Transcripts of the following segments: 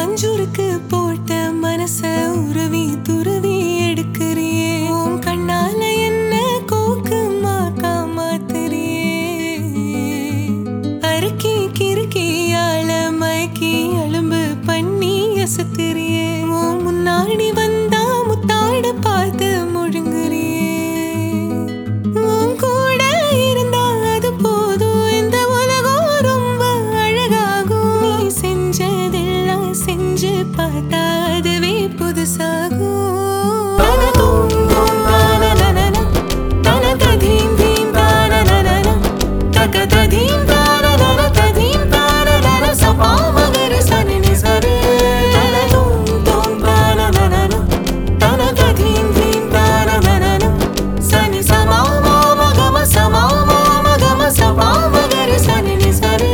நெஞ்சுருக்கு போட்ட மனச உருவி துருவி எடுக்கிறியே உன் கண்ணால என்ன கோக்கு மாக்கா மாத்துறியே அறுக்கி கிறுக்கி ஆள மயக்கி அலும்பு பண்ணி அசத்துறியே உன் முன்னாடி வந்தா முத்தாட பார்த்து முழுங்குறியே உன் கூட இருந்தா அது போதும் இந்த உலகம் ரொம்ப அழகாகும் நீ செஞ்சதெல்லாம் செஞ்சு பார்த்தா அதுவே புதுசாகும் தனதும் தும் தானனனன, தனததீம் தீம் தானனனன, தகததீம் தானனன, ததீம் தானனன, சபா மகர சனி நி சரி. தனதும் தும் தானனனன, தனததீம் தீம் தானனனன, சனி சமா மாம கம சமா மாம கம சபா மகர சனி நி சரி.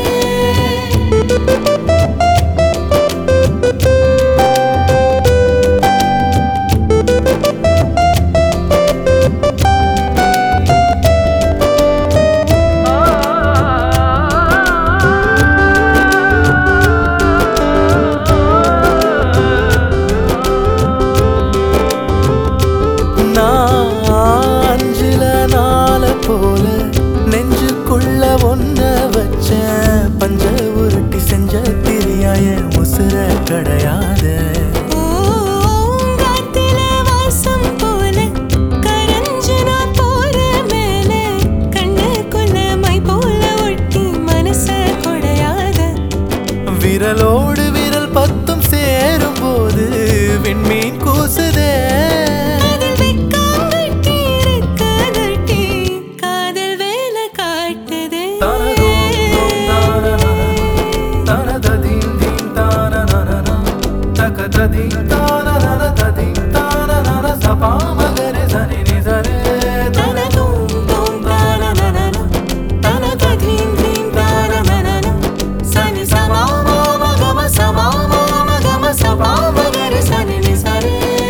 நான் அஞ்சுல நாள போல நெஞ்சுக்குள்ள ஒன்ன வச்ச பஞ்ச உருட்டி செஞ்ச திரியாய உசுர கிடையாது பூங்காத்துல வாசம் போல கரஞ்சு நான் போற மேல கண்ணுக்குள்ள மை போல ஒட்டி மனச கொடையாத விரலோடு விரல் பத்தும் சேரும் போது விண்மீன் கூசுதே அதில் வெக்கம் கட்டி இருக்கதட்டி காதல் வேலை காட்டுதே தனதும் தும் தானனனன, தனததீம் தீம் தானனனன, சனி சமா மாம கம சமா மாம கம சபா மகர சனி நி சரி.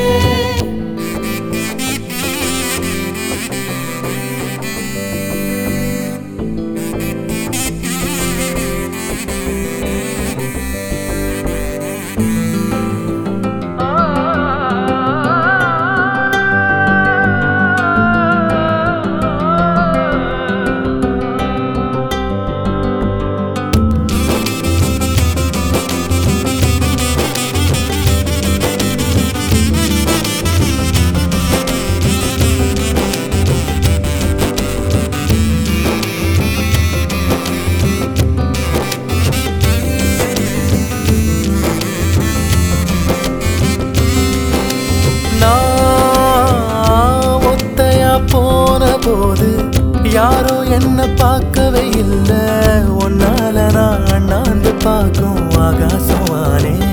நான் ஒத்தையா போன போது யாரோ என்ன பார்க்கவே இல்ல உன்னால நான் அண்ணாந்து பார்க்கும் ஆகாசம் வானே